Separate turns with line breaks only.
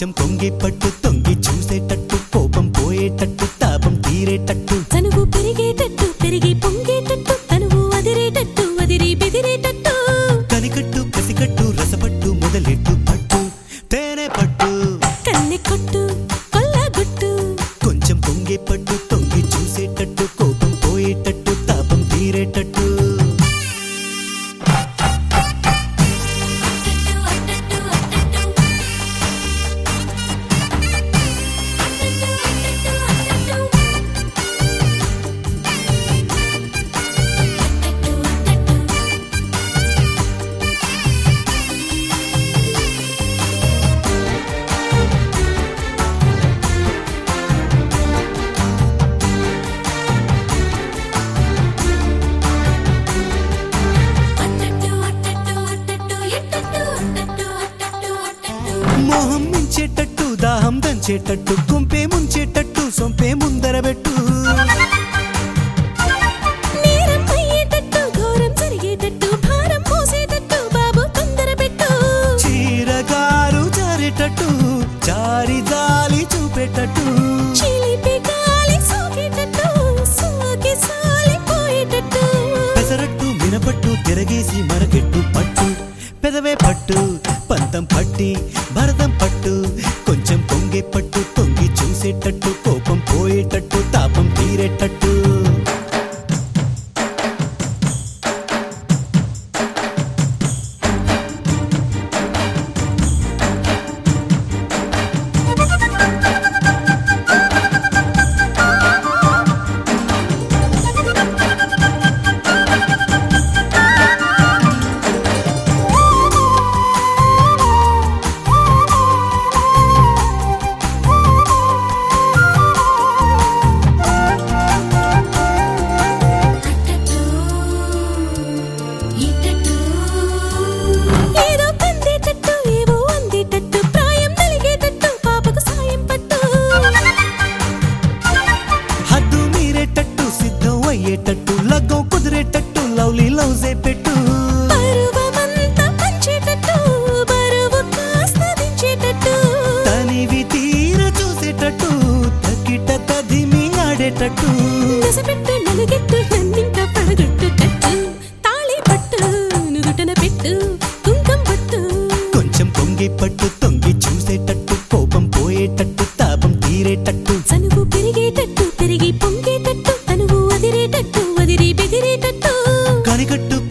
కొంచెం కొంగి పట్టు తొంగి చూసేటట్టు కోపం పోయేటట్టు తాపం తీరేటట్టు
తనువు పెరిగేటట్టు పెరిగి పొంగేటట్టు తనువు అదిరేటట్టు అదిరి బెదిరేటట్టు
కనికట్టు కసికట్టు రసపట్టు మొదలెట్టు పట్టు తేనె పట్టు
కన్నె కొట్టు కొల్లగొట్టు
కొంచెం పొంగి పట్టు తొంగి చూసేటట్టు కోపం పోయేటట్టు తాపం తీరేటట్టు మోహం మించేటట్టు దాహం దంచేటట్టు కుంపే ముంచేటట్టు సొంపే ముందర పెట్టు
నేరం అయ్యేటట్టు ఘోరం జరిగేటట్టు భారం మోసేటట్టు బాబు తొందర పెట్టు
చీరగారు జారేటట్టు జారి జాలి చూపేటట్టు
చిలిపి గాలి సోకేటట్టు సోకి సాలిపోయేటట్టు
పెసరట్టు మినపట్టు తిరగేసి మరకెట్టు పట్టు పెదవే పట్టు పంతం పట్టి భరతం పట్టు కొంచెం పొంగే పట్టు తొంగి చూసేటట్టు కోపం పోయేటట్టు తాపం తీరేటట్టు
ఏదో కందేటట్టు ఏవో అందేటట్టు ప్రాయం నలిగేటట్టు పాపకు సాయం పట్టు
హద్దు మీరేటట్టు సిద్ధం అయ్యేటట్టు లగ్గం కుదిరేటట్టు లవ్లీ లవ్జే పెట్టు
పరువమంతా పంచేటట్టు బరువు కాస్త దించేటట్టు
తనివి తీర చూసేటట్టు తకిట తదిమి ఆడేటట్టు
నసపెట్టు నలుగెట్టు నన్నింక పడగొట్టుటట్టు తాళి పట్టు నుదుటన పెట్టు కుంకం పట్టు
కొంచెం పొంగి పట్టు తొంగి చూసేటట్టు కోపం పోయేటట్టు తాపం తీరేటట్టు
చనువు పెరిగేటట్టు పెరిగి పొంగేటట్టు తనువు అదిరేటట్టు అదిరి బెదిరేటట్టు
కనికట్టు